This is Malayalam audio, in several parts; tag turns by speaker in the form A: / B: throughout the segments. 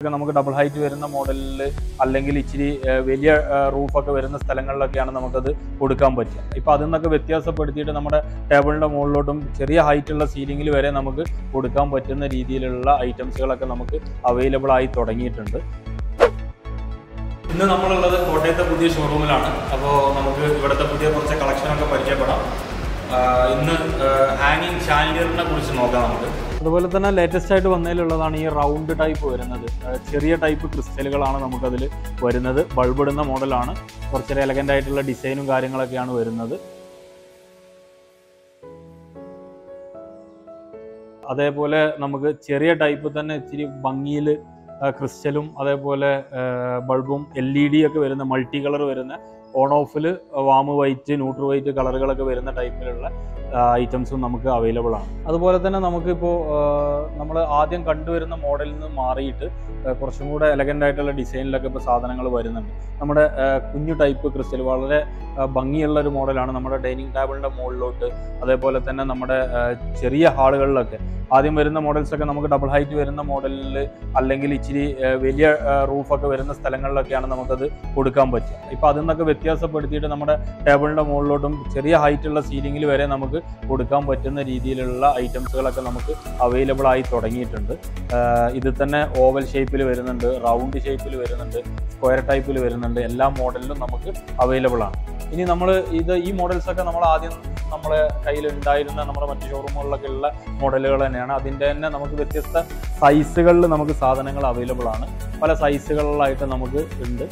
A: നമുക്ക് ഡബിൾ ഹൈറ്റ് വരുന്ന മോഡലിൽ അല്ലെങ്കിൽ ഇച്ചിരി ഏഹ്, വലിയ റൂഫൊക്കെ വരുന്ന സ്ഥലങ്ങളിലൊക്കെയാണ് നമുക്കത് കൊടുക്കാൻ പറ്റുക ഇപ്പം അതിൽ നിന്നൊക്കെ വ്യത്യാസപ്പെടുത്തിയിട്ട് നമ്മുടെ ടേബിളിൻ്റെ മുകളിലോട്ടും ചെറിയ ഹൈറ്റുള്ള സീലിംഗിൽ വരെ നമുക്ക് കൊടുക്കാൻ പറ്റുന്ന രീതിയിലുള്ള ഐറ്റംസുകളൊക്കെ നമുക്ക് അവൈലബിൾ ആയി തുടങ്ങിയിട്ടുണ്ട് ഇന്ന് നമ്മളുള്ളത് കോട്ടയത്തെ പുതിയ ഷോറൂമിലാണ് അപ്പോൾ നമുക്ക് ഇവിടുത്തെ പുതിയ കുറച്ച് കളക്ഷനൊക്കെ പരിചയപ്പെടാം ആഹ് ഇന്ന് ഹാങ്ങിങ് ഷാൻഡിയറിനെ കുറിച്ച് നോക്കാം നമുക്ക് അതുപോലെ തന്നെ ലേറ്റസ്റ്റ് ആയിട്ട് വന്നതിലുള്ളതാണ് ഈ റൗണ്ട് ടൈപ്പ് വരുന്നത് ആഹ് ചെറിയ ടൈപ്പ് ക്രിസ്റ്റലുകളാണ് നമുക്കതിൽ വരുന്നത് ബൾബ് ഇടുന്ന മോഡലാണ് കുറച്ചൊരു എലഗൻ്റ് ആയിട്ടുള്ള ഡിസൈനും കാര്യങ്ങളൊക്കെയാണ് വരുന്നത് അതേപോലെ നമുക്ക് ചെറിയ ടൈപ്പ് തന്നെ ഇച്ചിരി ഭംഗിയിൽ ക്രിസ്റ്റലും അതേപോലെ ബൾബും എൽ ഇ ഡി ഒക്കെ വരുന്ന മൾട്ടി കളർ വരുന്ന ഓൺ ഓഫിൽ വാമ് വൈറ്റ് ന്യൂട്രൽ വൈറ്റ് കളറുകളൊക്കെ വരുന്ന ടൈപ്പിലുള്ള ഐറ്റംസും നമുക്ക് അവൈലബിൾ ആണ് അതുപോലെ തന്നെ നമുക്കിപ്പോൾ നമ്മൾ ആദ്യം കണ്ടുവരുന്ന മോഡലിൽ നിന്ന് മാറിയിട്ട് ആ, കുറച്ചും കൂടെ എലഗൻ്റ് ആയിട്ടുള്ള ഡിസൈനിലൊക്കെ ഇപ്പോൾ സാധനങ്ങൾ വരുന്നുണ്ട് നമ്മുടെ ആ, കുഞ്ഞു ടൈപ്പ് ക്രിസ്റ്റൽ വളരെ ആ, ഭംഗിയുള്ള ഒരു മോഡലാണ് നമ്മുടെ ഡൈനിങ് ടേബിളിൻ്റെ മുകളിലോട്ട് അതേപോലെ തന്നെ നമ്മുടെ ആ, ചെറിയ ഹാളുകളിലൊക്കെ ആദ്യം വരുന്ന മോഡൽസ് ഒക്കെ നമുക്ക് ഡബിൾ ഹൈറ്റ് വരുന്ന മോഡലിൽ അല്ലെങ്കിൽ ഇച്ചിരി ആ, വലിയ റൂഫൊക്കെ വരുന്ന സ്ഥലങ്ങളിലൊക്കെയാണ് നമുക്കത് കൊടുക്കാൻ പറ്റുക ഇപ്പം അതിൽ നിന്നൊക്കെ വ്യത്യാസപ്പെടുത്തിയിട്ട് നമ്മുടെ ടേബിളിൻ്റെ മുകളിലോട്ടും ചെറിയ ഹൈറ്റുള്ള സീലിംഗിൽ വരെ നമുക്ക് കൊടുക്കാൻ പറ്റുന്ന രീതിയിലുള്ള ഐറ്റംസുകളൊക്കെ നമുക്ക് അവൈലബിൾ ആയി തുടങ്ങിയിട്ടുണ്ട് ആഹ് ഇതിൽ തന്നെ ഓവൽ ഷേപ്പിൽ വരുന്നുണ്ട് റൗണ്ട് ഷേപ്പിൽ വരുന്നുണ്ട് സ്ക്വയർ ടൈപ്പിൽ വരുന്നുണ്ട് എല്ലാ മോഡലിലും നമുക്ക് അവൈലബിൾ ആണ് ഇനി നമ്മൾ ഇത് ഈ മോഡൽസ് ഒക്കെ നമ്മൾ ആദ്യം നമ്മുടെ കയ്യിൽ ഉണ്ടായിരുന്ന നമ്മുടെ മറ്റു ഷോറൂമുകളിലൊക്കെ ഉള്ള മോഡലുകൾ തന്നെയാണ് അതിൻ്റെ തന്നെ നമുക്ക് വ്യത്യസ്ത സൈസുകളിൽ നമുക്ക് സാധനങ്ങൾ അവൈലബിൾ ആണ് പല സൈസുകളിലായിട്ട് നമുക്ക് ഉണ്ട്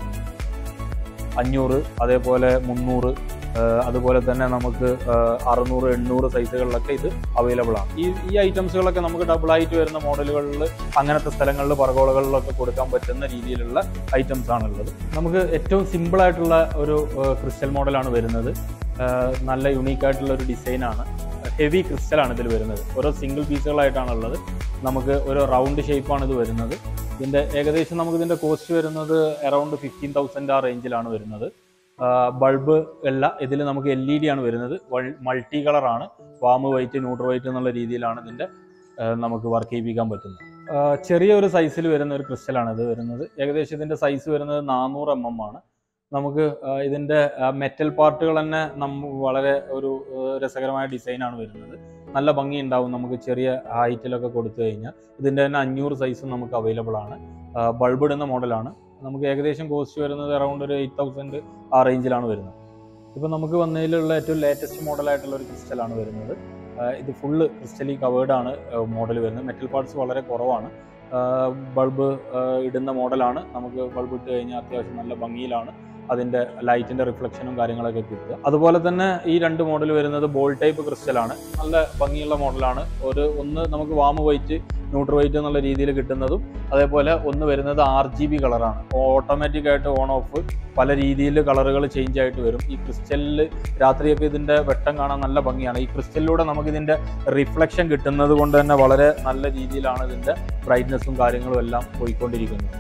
A: അഞ്ഞൂറ് അതേപോലെ മുന്നൂറ് ആഹ് അതുപോലെ തന്നെ നമുക്ക് ആഹ് അറുന്നൂറ് എണ്ണൂറ് സൈസുകളിലൊക്കെ ഇത് അവൈലബിൾ ആണ് ഈ ഈ ഐറ്റംസുകളൊക്കെ നമുക്ക് ഡബിൾ ആയിട്ട് വരുന്ന മോഡലുകളിൽ അങ്ങനത്തെ സ്ഥലങ്ങളിൽ പറകോളകളിലൊക്കെ കൊടുക്കാൻ പറ്റുന്ന രീതിയിലുള്ള ഐറ്റംസ് ആണുള്ളത് നമുക്ക് ഏറ്റവും സിമ്പിൾ ആയിട്ടുള്ള ഒരു ക്രിസ്റ്റൽ മോഡലാണ് വരുന്നത് ആഹ് നല്ല യുണീക്ക് ആയിട്ടുള്ള ഒരു ഡിസൈനാണ് ഹെവി ക്രിസ്റ്റലാണ് ഇതിൽ വരുന്നത് ഓരോ സിംഗിൾ പീസുകളായിട്ടാണുള്ളത് നമുക്ക് ഒരു റൗണ്ട് ഷേപ്പാണ് ഇത് വരുന്നത് ഇതിൻ്റെ ഏകദേശം നമുക്ക് ഇതിൻ്റെ കോസ്റ്റ് വരുന്നത് അറൗണ്ട് ഫിഫ്റ്റീൻ തൗസൻഡ് ആ റേഞ്ചിലാണ് വരുന്നത് ബൾബ് അല്ല ഇതിൽ നമുക്ക് എൽ ഇ ഡി ആണ് വരുന്നത് മൾട്ടി കളറാണ് വാമ് വൈറ്റ് ന്യൂട്രൽ വൈറ്റ് എന്നുള്ള രീതിയിലാണ് ഇതിൻ്റെ ആ, നമുക്ക് വർക്ക് ചെയ്യിപ്പിക്കാൻ പറ്റുന്നത് ആ, ചെറിയ ഒരു സൈസിൽ വരുന്ന ഒരു ക്രിസ്റ്റലാണ് ഇത് വരുന്നത് ഏകദേശം ഇതിൻ്റെ സൈസ് വരുന്നത് നാനൂറ് എം എം ആണ് നമുക്ക് ആ, ഇതിൻ്റെ മെറ്റൽ പാർട്ടുകൾ തന്നെ നമ്മ വളരെ ഒരു ആ, രസകരമായ ഡിസൈനാണ് വരുന്നത് നല്ല ഭംഗി ഉണ്ടാവും നമുക്ക് ചെറിയ ഹൈറ്റിലൊക്കെ കൊടുത്തു കഴിഞ്ഞാൽ ഇതിൻ്റെ തന്നെ അഞ്ഞൂറ് സൈസും നമുക്ക് അവൈലബിൾ ആണ് ബൾബ് ഇടുന്ന മോഡലാണ് നമുക്ക് ഏകദേശം കോസ്റ്റ് വരുന്നത് അറൗണ്ട് ഒരു എയ്റ്റ് തൗസൻഡ് ആ റേഞ്ചിലാണ് വരുന്നത് ഇപ്പം നമുക്ക് വന്നതിലുള്ള ഏറ്റവും ലേറ്റസ്റ്റ് മോഡലായിട്ടുള്ള ഒരു ക്രിസ്റ്റലാണ് വരുന്നത് ആ, ഇത് ഫുള്ള് ക്രിസ്റ്റലി കവേർഡ് ആണ് മോഡൽ വരുന്നത് മെറ്റൽ പാർട്സ് വളരെ കുറവാണ് ബൾബ് ഇടുന്ന മോഡലാണ് നമുക്ക് ബൾബ് ഇട്ട് കഴിഞ്ഞാൽ അത്യാവശ്യം നല്ല ഭംഗിയിലാണ് അതിൻ്റെ ലൈറ്റിൻ്റെ റിഫ്ലക്ഷനും കാര്യങ്ങളൊക്കെ കിട്ടുക അതുപോലെ തന്നെ ഈ രണ്ട് മോഡൽ വരുന്നത് ബോൾ ടൈപ്പ് ക്രിസ്റ്റലാണ് നല്ല ഭംഗിയുള്ള മോഡലാണ് ഒരു ഒന്ന് നമുക്ക് വാമ് വൈറ്റ് ന്യൂട്രൽ വൈറ്റ് എന്നുള്ള രീതിയിൽ കിട്ടുന്നതും അതേപോലെ ഒന്ന് വരുന്നത് ആർ ജി ബി കളറാണ് ഓട്ടോമാറ്റിക് ആയിട്ട് ഓൺ ഓഫ് പല രീതിയിൽ കളറുകൾ ചേഞ്ച് ആയിട്ട് വരും ഈ ക്രിസ്റ്റലിൽ രാത്രിയൊക്കെ ഇതിൻ്റെ വെട്ടം കാണാൻ നല്ല ഭംഗിയാണ് ഈ ക്രിസ്റ്റലിലൂടെ നമുക്ക് ഇതിൻ്റെ റിഫ്ലക്ഷൻ കിട്ടുന്നത് കൊണ്ട് തന്നെ വളരെ നല്ല രീതിയിലാണ് ഇതിൻ്റെ ബ്രൈറ്റ്നസ്സും കാര്യങ്ങളും എല്ലാം പോയിക്കൊണ്ടിരിക്കുന്നത്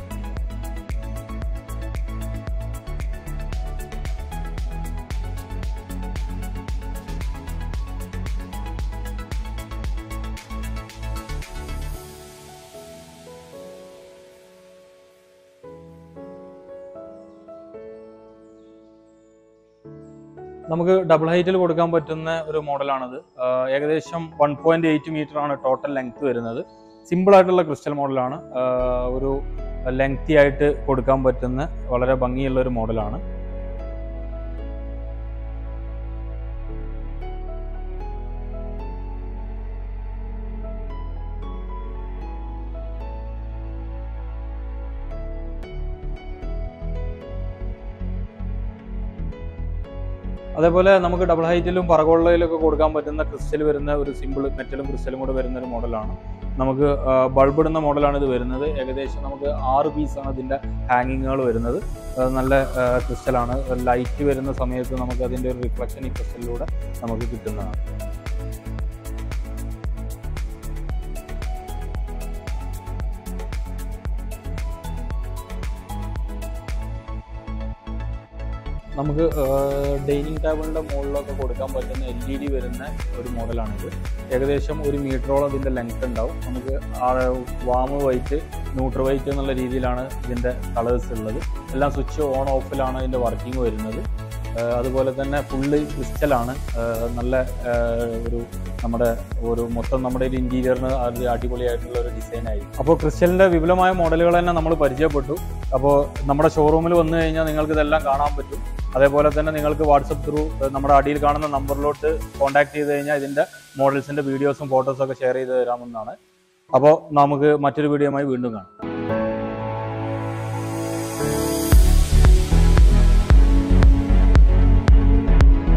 A: നമുക്ക് ഡബിൾ ഹൈറ്റിൽ കൊടുക്കാൻ പറ്റുന്ന ഒരു മോഡലാണത് ആഹ് ഏകദേശം വൺ പോയിന്റ് എയ്റ്റ് മീറ്റർ ആണ് ടോട്ടൽ ലെങ്ത് വരുന്നത് സിമ്പിൾ ആയിട്ടുള്ള ക്രിസ്റ്റൽ മോഡലാണ് ആഹ് ഒരു ലെങ്തി ആയിട്ട് കൊടുക്കാൻ പറ്റുന്ന വളരെ ഭംഗിയുള്ള ഒരു മോഡലാണ് അതേപോലെ നമുക്ക് ഡബിൾ ഹൈറ്റിലും പറകോളയിലൊക്കെ കൊടുക്കാൻ പറ്റുന്ന ക്രിസ്റ്റൽ വരുന്ന ഒരു സിമ്പിൾ മെറ്റലും ക്രിസ്റ്റലും കൂടെ വരുന്ന ഒരു മോഡലാണ് നമുക്ക് ബൾബ് ഇടുന്ന മോഡലാണ് ഇത് വരുന്നത് ഏകദേശം നമുക്ക് ആറ് പീസാണ് ഇതിൻ്റെ ഹാങ്ങിങ്ങുകൾ വരുന്നത് ആ, നല്ല ക്രിസ്റ്റലാണ് ലൈറ്റ് വരുന്ന സമയത്ത് നമുക്ക് അതിൻ്റെ ഒരു റിഫ്ലക്ഷൻ ഈ ക്രിസ്റ്റലിലൂടെ നമുക്ക് കിട്ടുന്നതാണ് നമുക്ക് ഡൈനിങ് ടേബിളിൻ്റെ മുകളിലൊക്കെ കൊടുക്കാൻ പറ്റുന്ന എൽ ഇ ഡി വരുന്ന ഒരു മോഡലാണിത് ഏകദേശം ഒരു മീറ്ററോളം ഇതിൻ്റെ ലെങ്ത് ഉണ്ടാവും നമുക്ക് വാമ് വൈറ്റ് ന്യൂട്രൽ വൈറ്റ് എന്നുള്ള രീതിയിലാണ് ഇതിൻ്റെ കളേഴ്സ് ഉള്ളത് എല്ലാം സ്വിച്ച് ഓൺ ഓഫിലാണ് ഇതിൻ്റെ വർക്കിംഗ് വരുന്നത് ഏഹ് അതുപോലെ തന്നെ ഫുള്ള് ക്രിസ്റ്റലാണ് നല്ല ഏഹ് ഒരു നമ്മുടെ ഒരു മൊത്തം നമ്മുടെ ഒരു ഇന്റീരിയറിന് അത് അടിപൊളിയായിട്ടുള്ള ഒരു ഡിസൈൻ ആയിരിക്കും അപ്പോൾ ക്രിസ്റ്റലിന്റെ വിപുലമായ മോഡലുകൾ തന്നെ നമ്മൾ പരിചയപ്പെട്ടു അപ്പോൾ നമ്മുടെ ഷോറൂമിൽ വന്നു കഴിഞ്ഞാൽ നിങ്ങൾക്ക് ഇതെല്ലാം കാണാൻ പറ്റും അതേപോലെ തന്നെ നിങ്ങൾക്ക് വാട്സപ്പ് ത്രൂ നമ്മുടെ അടിയിൽ കാണുന്ന നമ്പറിലോട്ട് കോൺടാക്ട് ചെയ്ത് കഴിഞ്ഞാൽ ഇതിന്റെ മോഡൽസിന്റെ വീഡിയോസും ഫോട്ടോസും ഒക്കെ ഷെയർ ചെയ്ത് തരാമെന്നാണ് അപ്പോൾ നമുക്ക് മറ്റൊരു വീഡിയോയുമായി വീണ്ടും കാണാം